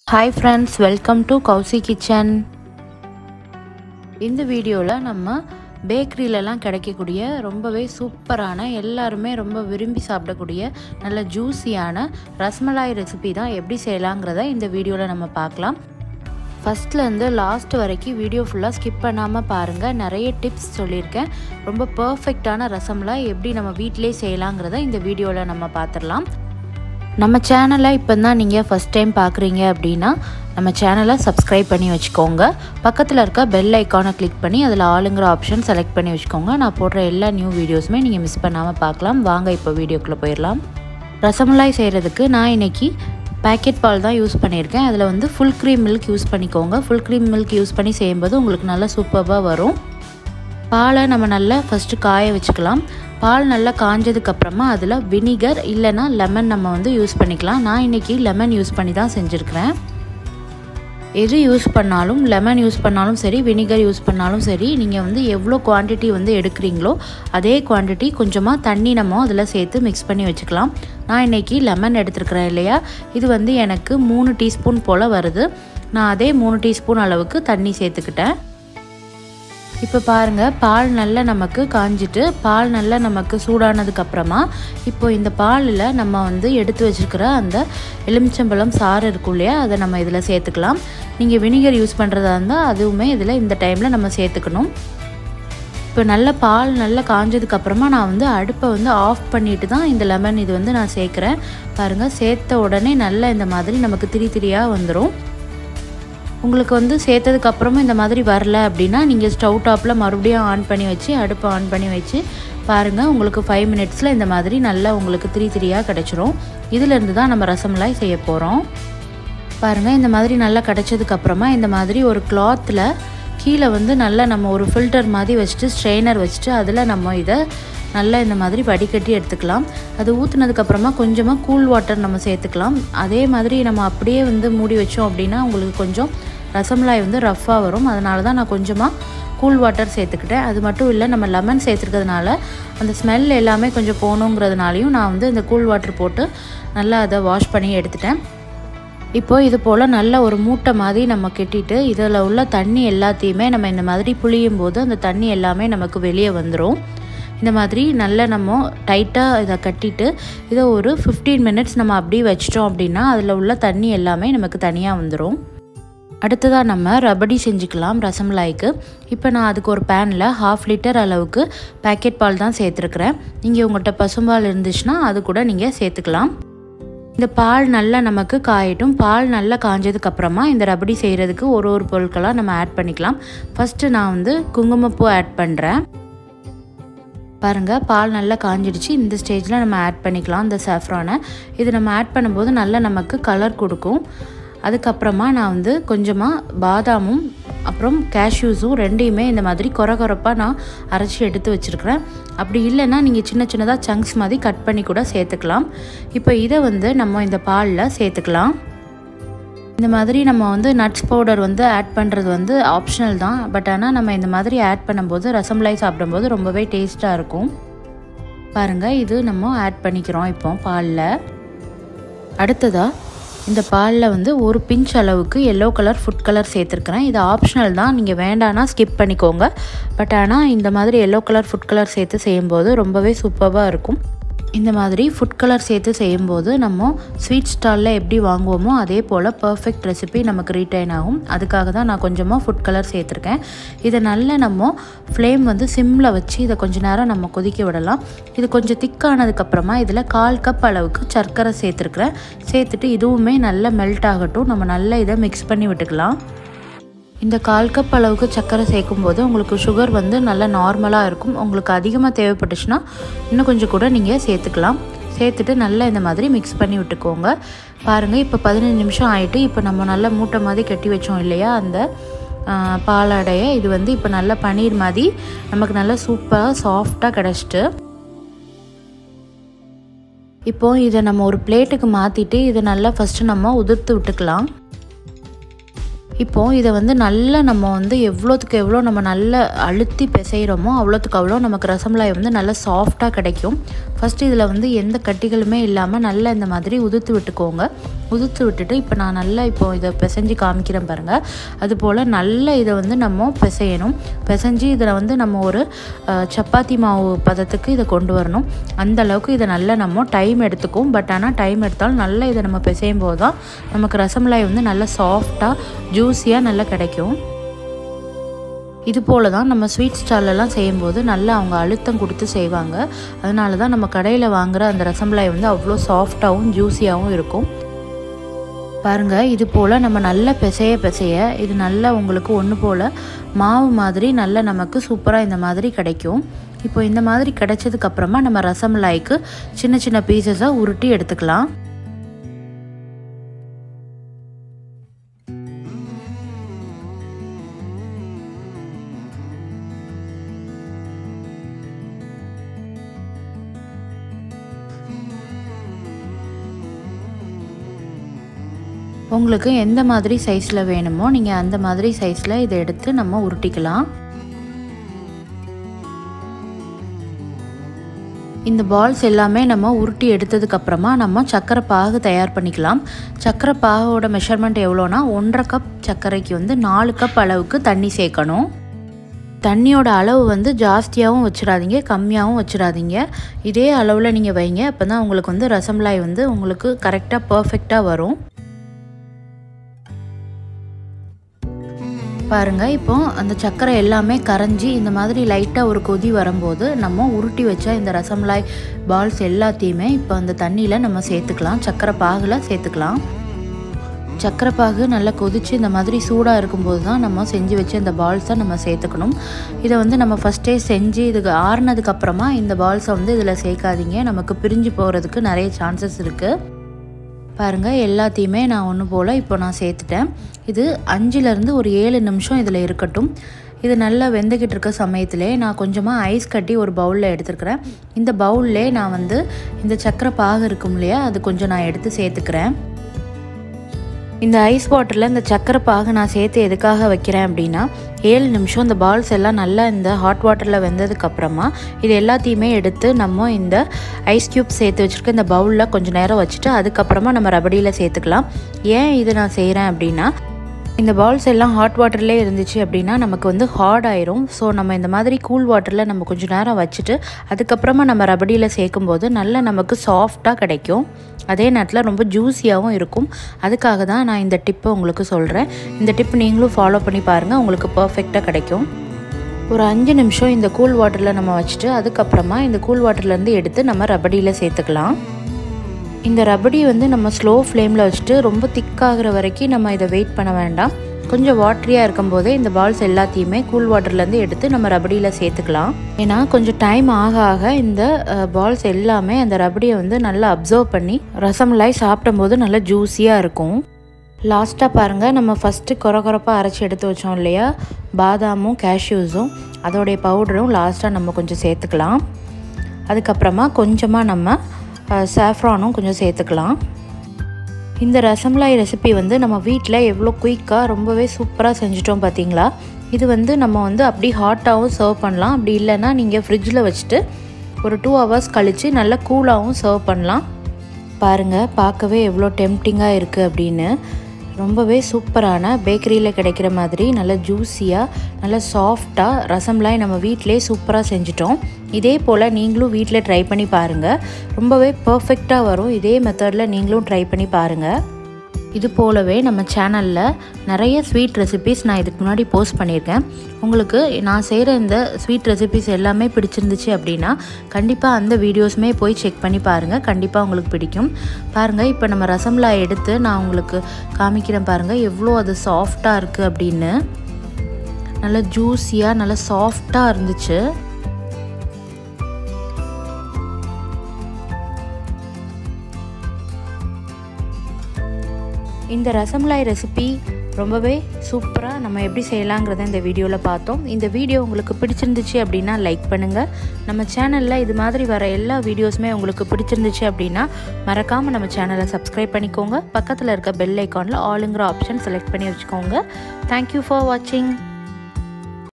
hi friends welcome to Kousi kitchen இந்த வீடியோவில் நம்ம பேக்கரியிலலாம் கிடைக்கக்கூடிய ரொம்பவே சூப்பரான எல்லாருமே ரொம்ப விரும்பி சாப்பிடக்கூடிய நல்ல ஜூஸியான ரஸ்மலாய் ரெசிபி தான் எப்படி செய்யலாங்கிறத இந்த வீடியோவில் நம்ம பார்க்கலாம் ஃபஸ்ட்லேருந்து லாஸ்ட் வரைக்கும் வீடியோ ஃபுல்லாக ஸ்கிப் பண்ணாமல் பாருங்கள் நிறைய டிப்ஸ் சொல்லியிருக்கேன் ரொம்ப பர்ஃபெக்டான ரசம்லாம் எப்படி நம்ம வீட்டிலே செய்யலாங்கிறத இந்த வீடியோவில் நம்ம பார்த்துடலாம் நம்ம சேனலை இப்போ தான் நீங்கள் ஃபஸ்ட் டைம் பார்க்குறீங்க அப்படின்னா நம்ம சேனலை சப்ஸ்கிரைப் பண்ணி வச்சுக்கோங்க பக்கத்தில் இருக்க பெல் ஐக்கானை கிளிக் பண்ணி அதில் ஆளுங்கிற ஆப்ஷன் செலக்ட் பண்ணி வச்சுக்கோங்க நான் போடுற எல்லா நியூ வீடியோஸுமே நீங்கள் மிஸ் பண்ணாமல் பார்க்கலாம் வாங்க இப்போ வீடியோக்குள்ளே போயிடலாம் ரசமலாய் செய்கிறதுக்கு நான் இன்றைக்கி பேக்கெட் பால் தான் யூஸ் பண்ணியிருக்கேன் அதில் வந்து ஃபுல் க்ரீம் மில்க் யூஸ் பண்ணிக்கோங்க ஃபுல் க்ரீம் மில்க் யூஸ் பண்ணி செய்யும்போது உங்களுக்கு நல்லா சூப்பராக வரும் பாலை நம்ம நல்லா ஃபஸ்ட்டு காய வச்சுக்கலாம் பால் நல்லா காஞ்சதுக்கப்புறமா அதில் வினிகர் இல்லைனா லெமன் நம்ம வந்து யூஸ் பண்ணிக்கலாம் நான் இன்றைக்கி லெமன் யூஸ் பண்ணி தான் செஞ்சுருக்கிறேன் எது யூஸ் பண்ணாலும் லெமன் யூஸ் பண்ணாலும் சரி வினிகர் யூஸ் பண்ணாலும் சரி நீங்கள் வந்து எவ்வளோ குவான்டிட்டி வந்து எடுக்கிறீங்களோ அதே குவான்டிட்டி கொஞ்சமாக தண்ணி நம்ம அதில் சேர்த்து மிக்ஸ் பண்ணி வச்சுக்கலாம் நான் இன்றைக்கி லெமன் எடுத்துருக்கிறேன் இல்லையா இது வந்து எனக்கு மூணு டீஸ்பூன் போல் வருது நான் அதே மூணு டீஸ்பூன் அளவுக்கு தண்ணி சேர்த்துக்கிட்டேன் இப்போ பாருங்கள் பால் நல்லா நமக்கு காஞ்சிட்டு பால் நல்லா நமக்கு சூடானதுக்கப்புறமா இப்போ இந்த பாலில் நம்ம வந்து எடுத்து வச்சுருக்கிற அந்த எலுமிச்சம்பழம் சாறு இருக்கும் இல்லையா அதை நம்ம இதில் சேர்த்துக்கலாம் நீங்கள் வினிகர் யூஸ் பண்ணுறதா இருந்தால் அதுவுமே இதில் இந்த டைமில் நம்ம சேர்த்துக்கணும் இப்போ நல்ல பால் நல்லா காஞ்சதுக்கப்புறமா நான் வந்து அடுப்பை வந்து ஆஃப் பண்ணிட்டு தான் இந்த லெமன் இது வந்து நான் சேர்க்குறேன் பாருங்கள் சேர்த்த உடனே நல்லா இந்த மாதிரி நமக்கு திரி திரியாக வந்துடும் உங்களுக்கு வந்து சேர்த்ததுக்கப்புறமும் இந்த மாதிரி வரல அப்படின்னா நீங்கள் ஸ்டவ் டாப்பில் மறுபடியும் ஆன் பண்ணி வச்சு அடுப்பை ஆன் பண்ணி வச்சு பாருங்கள் உங்களுக்கு ஃபைவ் மினிட்ஸில் இந்த மாதிரி நல்லா உங்களுக்கு திரி திரியாக கிடச்சிரும் இதிலேருந்து தான் நம்ம ரசமலாய் செய்ய போகிறோம் பாருங்கள் இந்த மாதிரி நல்லா கிடச்சதுக்கப்புறமா இந்த மாதிரி ஒரு கிளாத்தில் கீழே வந்து நல்லா நம்ம ஒரு ஃபில்டர் மாதிரி வச்சுட்டு ஸ்ட்ரெயினர் வச்சுட்டு அதில் நம்ம இதை நல்லா இந்த மாதிரி வடிகட்டி எடுத்துக்கலாம் அது ஊற்றுனதுக்கப்புறமா கொஞ்சமாக கூல் வாட்டர் நம்ம சேர்த்துக்கலாம் அதே மாதிரி நம்ம அப்படியே வந்து மூடி வச்சோம் அப்படின்னா உங்களுக்கு கொஞ்சம் ரசமலாய் வந்து ரஃப்பாக வரும் அதனால தான் நான் கொஞ்சமாக கூல் வாட்டர் சேர்த்துக்கிட்டேன் அது மட்டும் இல்லை நம்ம லெமன் சேர்த்துருக்கிறதுனால அந்த ஸ்மெல் எல்லாமே கொஞ்சம் போகணுங்கிறதுனாலையும் நான் வந்து இந்த கூல் வாட்டர் போட்டு நல்லா அதை வாஷ் பண்ணி எடுத்துட்டேன் இப்போது இது போல் நல்ல ஒரு மூட்டை மாதிரி நம்ம கெட்டிட்டு இதில் உள்ள தண்ணி எல்லாத்தையுமே நம்ம இந்த மாதிரி புளியும் போது அந்த தண்ணி எல்லாமே நமக்கு வெளியே வந்துடும் இந்த மாதிரி நல்லா நம்ம டைட்டாக இதை கட்டிட்டு இதை ஒரு ஃபிஃப்டீன் மினிட்ஸ் நம்ம அப்படியே வச்சிட்டோம் அப்படின்னா அதில் உள்ள தண்ணி எல்லாமே நமக்கு தனியாக வந்துடும் அடுத்ததாக நம்ம ரபடி செஞ்சுக்கலாம் ரசமலாய்க்கு இப்போ நான் அதுக்கு ஒரு பேனில் ஹாஃப் லிட்டர் அளவுக்கு பேக்கெட் பால் தான் சேர்த்துருக்குறேன் நீங்கள் உங்கள்கிட்ட பசும்பால் இருந்துச்சுன்னா அது கூட நீங்கள் சேர்த்துக்கலாம் இந்த பால் நல்லா நமக்கு காயட்டும் பால் நல்லா காஞ்சதுக்கப்புறமா இந்த ரபடி செய்கிறதுக்கு ஒரு ஒரு பொருட்களாக நம்ம ஆட் பண்ணிக்கலாம் ஃபஸ்ட்டு நான் வந்து குங்குமப்பூ ஆட் பண்ணுறேன் பாருங்கள் பால் நல்லா காஞ்சிடுச்சு இந்த ஸ்டேஜில் நம்ம ஆட் பண்ணிக்கலாம் இந்த சாஃப்ரானை இது நம்ம ஆட் பண்ணும்போது நல்லா நமக்கு கலர் கொடுக்கும் அதுக்கப்புறமா நான் வந்து கொஞ்சமாக பாதாமும் அப்புறம் கேஷ்யூஸும் ரெண்டையுமே இந்த மாதிரி குறை குறைப்பாக நான் அரைச்சி எடுத்து வச்சுருக்கிறேன் அப்படி இல்லைன்னா நீங்கள் சின்ன சின்னதாக சங்க்ஸ் மாதிரி கட் பண்ணி கூட சேர்த்துக்கலாம் இப்போ இதை வந்து நம்ம இந்த பாலில் சேர்த்துக்கலாம் இந்த மாதிரி நம்ம வந்து நட்ஸ் பவுடர் வந்து ஆட் பண்ணுறது வந்து ஆப்ஷனல் தான் பட் ஆனால் நம்ம இந்த மாதிரி ஆட் பண்ணும்போது ரசமலாய் சாப்பிடும்போது ரொம்பவே டேஸ்ட்டாக இருக்கும் பாருங்கள் இது நம்ம ஆட் பண்ணிக்கிறோம் இப்போ பாலில் அடுத்ததாக இந்த பாலில் வந்து ஒரு பிஞ்ச் அளவுக்கு எல்லோ கலர் ஃபுட் கலர் சேர்த்துருக்குறேன் இது ஆப்ஷனல் தான் நீங்கள் வேண்டானா ஸ்கிப் பண்ணிக்கோங்க பட் ஆனால் இந்த மாதிரி எல்லோ கலர் ஃபுட் கலர் சேர்த்து செய்யும்போது ரொம்பவே சூப்பராக இருக்கும் இந்த மாதிரி ஃபுட் கலர் சேர்த்து செய்யும்போது நம்ம ஸ்வீட் ஸ்டாலில் எப்படி வாங்குவோமோ அதே போல் பர்ஃபெக்ட் ரெசிபி நமக்கு ரீட்டைன் ஆகும் அதுக்காக தான் நான் கொஞ்சமாக ஃபுட் கலர் சேர்த்துருக்கேன் இதை நல்லா நம்ம ஃப்ளேம் வந்து சிம்மில் வச்சு இதை கொஞ்ச நேரம் நம்ம கொதிக்க விடலாம் இது கொஞ்சம் திக்கானதுக்கப்புறமா இதில் கால் கப் அளவுக்கு சர்க்கரை சேர்த்துருக்குறேன் சேர்த்துட்டு இதுவுமே நல்லா மெல்ட் ஆகட்டும் நம்ம நல்லா இதை மிக்ஸ் பண்ணி விட்டுக்கலாம் இந்த கால் கப் அளவுக்கு சர்க்கரை சேர்க்கும் போது உங்களுக்கு சுகர் வந்து நல்லா நார்மலாக இருக்கும் உங்களுக்கு அதிகமாக தேவைப்பட்டுச்சுன்னா இன்னும் கொஞ்சம் கூட நீங்கள் சேர்த்துக்கலாம் சேர்த்துட்டு நல்லா இந்த மாதிரி மிக்ஸ் பண்ணி விட்டுக்கோங்க பாருங்கள் இப்போ பதினஞ்சு நிமிஷம் ஆகிட்டு இப்போ நம்ம நல்லா மூட்டை மாதிரி கட்டி வச்சோம் இல்லையா அந்த பாலாடையை இது வந்து இப்போ நல்லா பன்னீர் மாதிரி நமக்கு நல்லா சூப்பராக சாஃப்டாக கிடச்சிட்டு இப்போது இதை நம்ம ஒரு பிளேட்டுக்கு மாற்றிட்டு இதை நல்லா ஃபஸ்ட்டு நம்ம உதிர்த்து விட்டுக்கலாம் இப்போது இதை வந்து நல்லா நம்ம வந்து எவ்வளோத்துக்கு எவ்வளோ நம்ம நல்லா அழுத்தி பிசைகிறோமோ அவ்வளோத்துக்கு அவ்வளோ நமக்கு ரசமலாய் வந்து நல்லா சாஃப்டாக கிடைக்கும் ஃபஸ்ட்டு இதில் வந்து எந்த கட்டிகளுமே இல்லாமல் நல்லா இந்த மாதிரி உதுத்து விட்டுக்கோங்க உதுத்து விட்டுட்டு இப்போ நான் நல்லா இப்போ இதை பிசைஞ்சு காமிக்கிறேன் பாருங்கள் அதுபோல் நல்லா இதை வந்து நம்ம பிசையணும் பிசைஞ்சு இதில் வந்து நம்ம ஒரு சப்பாத்தி மாவு பதத்துக்கு இதை கொண்டு வரணும் அந்த அளவுக்கு இதை நல்லா நம்ம டைம் எடுத்துக்கும் பட் ஆனால் டைம் எடுத்தாலும் நல்லா இதை நம்ம பிசையும் போது தான் நமக்கு ரசமலாய் வந்து நல்லா சாஃப்டாக ஜூஸியாக நல்லா கிடைக்கும் இது போல தான் நம்ம ஸ்வீட் ஸ்டால்லலாம் செய்யும்போது நல்லா அவங்க அழுத்தம் கொடுத்து செய்வாங்க அதனால தான் நம்ம கடையில் வாங்குகிற அந்த ரசமலாய் வந்து அவ்வளோ சாஃப்டாகவும் ஜூஸியாகவும் இருக்கும் பாருங்கள் இது போல் நம்ம நல்லா பிசைய பிசைய இது நல்லா உங்களுக்கு ஒன்று போல் மாவு மாதிரி நல்லா நமக்கு சூப்பராக இந்த மாதிரி கிடைக்கும் இப்போ இந்த மாதிரி கிடைச்சதுக்கப்புறமா நம்ம ரசமலாய்க்கு சின்ன சின்ன பீசஸாக உருட்டி எடுத்துக்கலாம் உங்களுக்கு எந்த மாதிரி சைஸில் வேணுமோ நீங்கள் அந்த மாதிரி சைஸில் இதை எடுத்து நம்ம உருட்டிக்கலாம் இந்த பால்ஸ் எல்லாமே நம்ம உருட்டி எடுத்ததுக்கப்புறமா நம்ம சர்க்கரை பாகு தயார் பண்ணிக்கலாம் சர்க்கரை பாகோட மெஷர்மெண்ட் எவ்வளோனா ஒன்றரை கப் சர்க்கரைக்கு வந்து நாலு கப் அளவுக்கு தண்ணி சேர்க்கணும் தண்ணியோட அளவு வந்து ஜாஸ்தியாகவும் வச்சிடாதீங்க கம்மியாகவும் வச்சிடாதீங்க இதே அளவில் நீங்கள் வைங்க அப்போ தான் உங்களுக்கு வந்து ரசமலாய் வந்து உங்களுக்கு கரெக்டாக பர்ஃபெக்டாக வரும் பாருங்கள் இப்போ அந்த சர்க்கரை எல்லாமே கரைஞ்சி இந்த மாதிரி லைட்டாக ஒரு கொதி வரும்போது நம்ம உருட்டி வச்ச இந்த ரசமலாய் பால்ஸ் எல்லாத்தையுமே இப்போ அந்த தண்ணியில் நம்ம சேர்த்துக்கலாம் சர்க்கரை பாகில் சேர்த்துக்கலாம் சர்க்கரை பாகு நல்லா கொதித்து இந்த மாதிரி சூடாக இருக்கும்போது தான் நம்ம செஞ்சு வச்ச இந்த பால்ஸை நம்ம சேர்த்துக்கணும் இதை வந்து நம்ம ஃபஸ்ட்டே செஞ்சு இதுக்கு ஆறுனதுக்கப்புறமா இந்த பால்ஸை வந்து இதில் சேர்க்காதீங்க நமக்கு பிரிஞ்சு போகிறதுக்கு நிறைய சான்சஸ் இருக்குது பாருங்கள் எல்லாத்தையுமே நான் ஒன்று போல் இப்போ நான் சேர்த்துட்டேன் இது அஞ்சுலேருந்து ஒரு ஏழு நிமிஷம் இதில் இருக்கட்டும் இது நல்லா வெந்துக்கிட்டு இருக்க சமயத்திலே நான் கொஞ்சமாக ஐஸ் கட்டி ஒரு பவுலில் எடுத்துருக்கிறேன் இந்த பவுல்லே நான் வந்து இந்த சக்கரை பாகு இருக்கும் இல்லையா அது கொஞ்சம் நான் எடுத்து சேர்த்துக்கிறேன் இந்த ஐஸ் வாட்டரில் இந்த சக்கரை பாகு நான் சேர்த்து எதுக்காக வைக்கிறேன் அப்படின்னா ஏழு நிமிஷம் இந்த பால்ஸ் எல்லாம் நல்லா இந்த ஹாட் வாட்டரில் வெந்ததுக்கப்புறமா இது எல்லாத்தையுமே எடுத்து நம்ம இந்த ஐஸ் க்யூப் சேர்த்து வச்சுருக்க இந்த பவுலில் கொஞ்சம் நேரம் வச்சுட்டு அதுக்கப்புறமா நம்ம ரபடியில் சேர்த்துக்கலாம் ஏன் இது நான் செய்கிறேன் அப்படின்னா இந்த பால்ஸ் எல்லாம் ஹாட் வாட்டர்லேயே இருந்துச்சு அப்படின்னா நமக்கு வந்து ஹார்ட் ஆயிரும் ஸோ நம்ம இந்த மாதிரி கூல் வாட்டரில் நம்ம கொஞ்சம் நேரம் வச்சுட்டு அதுக்கப்புறமா நம்ம ரபடியில் சேர்க்கும்போது நல்லா நமக்கு சாஃப்டாக கிடைக்கும் அதே நேரத்தில் ரொம்ப ஜூஸியாகவும் இருக்கும் அதுக்காக தான் நான் இந்த டிப்பை உங்களுக்கு சொல்கிறேன் இந்த டிப் நீங்களும் ஃபாலோ பண்ணி பாருங்கள் உங்களுக்கு பர்ஃபெக்டாக கிடைக்கும் ஒரு அஞ்சு நிமிஷம் இந்த கூல் வாட்டரில் நம்ம வச்சுட்டு அதுக்கப்புறமா இந்த கூல் வாட்டர்லேருந்து எடுத்து நம்ம ரபடியில் சேர்த்துக்கலாம் இந்த ரபடி வந்து நம்ம ஸ்லோ ஃப்ளேமில் வச்சுட்டு ரொம்ப திக்காகிற வரைக்கும் நம்ம இதை வெயிட் பண்ண வேண்டாம் கொஞ்சம் வாட்டரியாக இருக்கும்போதே இந்த பால்ஸ் எல்லாத்தையுமே கூல் வாட்டர்லேருந்து எடுத்து நம்ம ரபடியில் சேர்த்துக்கலாம் ஏன்னா கொஞ்சம் டைம் ஆக ஆக இந்த பால்ஸ் எல்லாமே அந்த ரபடியை வந்து நல்லா அப்சர்வ் பண்ணி ரசமலாய் சாப்பிடும்போது நல்லா ஜூஸியாக இருக்கும் லாஸ்ட்டாக பாருங்கள் நம்ம ஃபஸ்ட்டு குறை குறைப்பாக அரைச்சி எடுத்து வச்சோம் இல்லையா பாதாமும் கேஷ்யூஸும் அதோடைய பவுடரும் லாஸ்ட்டாக நம்ம கொஞ்சம் சேர்த்துக்கலாம் அதுக்கப்புறமா கொஞ்சமாக நம்ம சாஃப்ரானும் கொஞ்சம் சேர்த்துக்கலாம் இந்த ரசமலாய் ரெசிபி வந்து நம்ம வீட்டில் எவ்வளோ குயிக்காக ரொம்பவே சூப்பராக செஞ்சிட்டோம் பார்த்தீங்களா இது வந்து நம்ம வந்து அப்படி ஹாட்டாகவும் சர்வ் பண்ணலாம் அப்படி இல்லைன்னா நீங்கள் ஃப்ரிட்ஜில் வச்சுட்டு ஒரு டூ ஹவர்ஸ் கழித்து நல்லா கூலாகவும் சர்வ் பண்ணலாம் பாருங்கள் பார்க்கவே எவ்வளோ டெம்டிங்காக இருக்குது அப்படின்னு ரொம்பவே சூப்பரான பேக்கரியில் கிடைக்கிற மாதிரி நல்ல ஜூஸியாக நல்ல சாஃப்டாக ரசம்லாய் நம்ம வீட்டிலே சூப்பராக செஞ்சிட்டோம் இதே போல் நீங்களும் வீட்டில் ட்ரை பண்ணி பாருங்கள் ரொம்பவே பர்ஃபெக்டாக வரும் இதே மெத்தடில் நீங்களும் ட்ரை பண்ணி பாருங்கள் இது போலவே நம்ம சேனலில் நிறைய ஸ்வீட் ரெசிபிஸ் நான் இதுக்கு முன்னாடி போஸ்ட் பண்ணியிருக்கேன் உங்களுக்கு நான் செய்கிற இந்த ஸ்வீட் ரெசிபிஸ் எல்லாமே பிடிச்சிருந்துச்சு அப்படின்னா கண்டிப்பாக அந்த வீடியோஸுமே போய் செக் பண்ணி பாருங்கள் கண்டிப்பாக உங்களுக்கு பிடிக்கும் பாருங்கள் இப்போ நம்ம ரசம்லா எடுத்து நான் உங்களுக்கு காமிக்கிறேன் பாருங்கள் எவ்வளோ அது சாஃப்டாக இருக்குது அப்படின்னு நல்லா ஜூஸியாக நல்லா சாஃப்டாக இருந்துச்சு இந்த ரசமலாய் ரெசிபி ரொம்பவே சூப்பராக நம்ம எப்படி செய்யலாங்கிறத இந்த வீடியோவில் பார்த்தோம் இந்த வீடியோ உங்களுக்கு பிடிச்சிருந்துச்சு அப்படின்னா லைக் பண்ணுங்கள் நம்ம சேனலில் இது மாதிரி வர எல்லா வீடியோஸுமே உங்களுக்கு பிடிச்சிருந்துச்சு அப்படின்னா மறக்காமல் நம்ம சேனலை சப்ஸ்கிரைப் பண்ணிக்கோங்க பக்கத்தில் இருக்க பெல் ஐக்கானில் ஆளுங்கிற ஆப்ஷன் செலக்ட் பண்ணி வச்சுக்கோங்க தேங்க்யூ ஃபார் வாட்சிங்